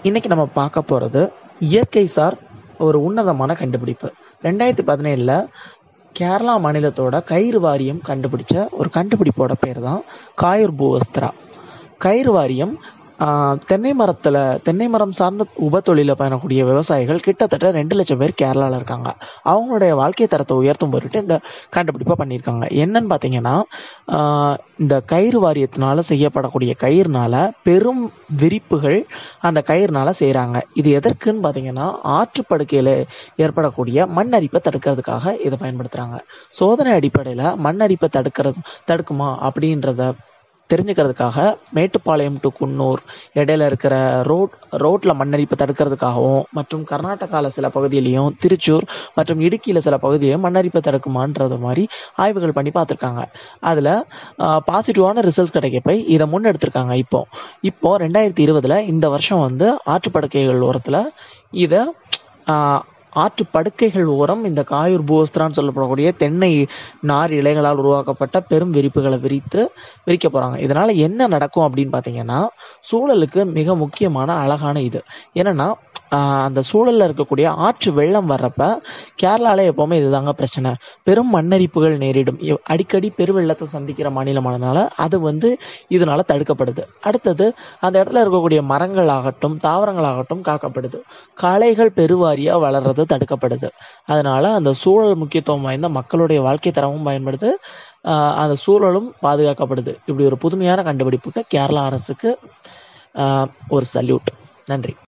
இன்னைக்கு நம்ம பார்க்க போகிறது இயற்கை சார் ஒரு உன்னதமான கண்டுபிடிப்பு ரெண்டாயிரத்தி பதினேழில் கேரளா மாநிலத்தோட கயிறு வாரியம் கண்டுபிடிச்ச ஒரு கண்டுபிடிப்போட பேர் தான் காயூர் பூவஸ்திரா கயிறு வாரியம் ஆஹ், தென்னை மரத்தில் தென்னை மரம் சார்ந்த உபத்தொழில பயணக்கூடிய விவசாயிகள் கிட்டத்தட்ட ரெண்டு லட்சம் பேர் கேரளாவில் இருக்காங்க அவங்களுடைய வாழ்க்கை தரத்தை உயர்த்தும் பொருட்டு இந்த கண்டுபிடிப்பை பண்ணியிருக்காங்க என்னன்னு பார்த்தீங்கன்னா ஆஹ், இந்த கயிறு வாரியத்தினால செய்யப்படக்கூடிய கயிறுனால பெரும் விரிப்புகள் அந்த கயிறுனால செய்கிறாங்க இது எதற்குன்னு பார்த்தீங்கன்னா ஆற்றுப்படுக்கையில் ஏற்படக்கூடிய மண் அரிப்பை தடுக்கிறதுக்காக இதை பயன்படுத்துகிறாங்க சோதனை அடிப்படையில் மண் அரிப்பை தடுக்கிறது தடுக்குமா அப்படின்றத தெரிஞ்சுக்கிறதுக்காக மேட்டுப்பாளையம் டு குன்னூர் இடையில இருக்கிற ரோட் ரோட்டில் மண்ணரிப்பை தடுக்கிறதுக்காகவும் மற்றும் கர்நாடகாவில் சில பகுதியிலையும் திருச்சூர் மற்றும் இடுக்கியில் சில பகுதியிலையும் மண்ணரிப்பை தடுக்குமான்றது மாதிரி ஆய்வுகள் பண்ணி பார்த்துருக்காங்க அதில் பாசிட்டிவான ரிசல்ட்ஸ் கிடைக்கப்ப இதை முன்னெடுத்திருக்காங்க இப்போ இப்போ ரெண்டாயிரத்தி இருபதில் இந்த வருஷம் வந்து ஆற்றுப்படுக்கைகள் ஓரத்தில் இதை ஆற்று படுக்கைகள் ஓரம் இந்த காயூர் பூவஸ்திரான்னு சொல்லப்படக்கூடிய தென்னை நார் இலைகளால் உருவாக்கப்பட்ட பெரும் விரிப்புகளை விரித்து விரிக்க போகிறாங்க இதனால் என்ன நடக்கும் அப்படின்னு பார்த்தீங்கன்னா சூழலுக்கு மிக முக்கியமான அழகான இது என்னன்னா ஆஹ் அந்த சூழலில் இருக்கக்கூடிய ஆற்று வெள்ளம் வர்றப்ப கேரளாவில் எப்போவுமே இதுதாங்க பிரச்சனை பெரும் மண்ணரிப்புகள் நேரிடும் இவ்- அடிக்கடி பெருவெள்ளத்தை சந்திக்கிற மாநிலமானதுனால அது வந்து இதனால தடுக்கப்படுது அடுத்தது அந்த இடத்துல இருக்கக்கூடிய மரங்கள் ஆகட்டும் தாவரங்கள் ஆகட்டும் காக்கப்படுது களைகள் பெருவாரியாக வளர்றது தடுக்கப்படுது அதனால அந்த சூழல் முக்கியத்துவம் வாய்ந்த மக்களுடைய வாழ்க்கை தரமும் பயன்படுது ஆஹ் அந்த சூழலும் பாதுகாக்கப்படுது இப்படி ஒரு புதுமையான கண்டுபிடிப்புக்கு கேரளா அரசுக்கு ஆஹ் ஒரு சல்யூட் நன்றி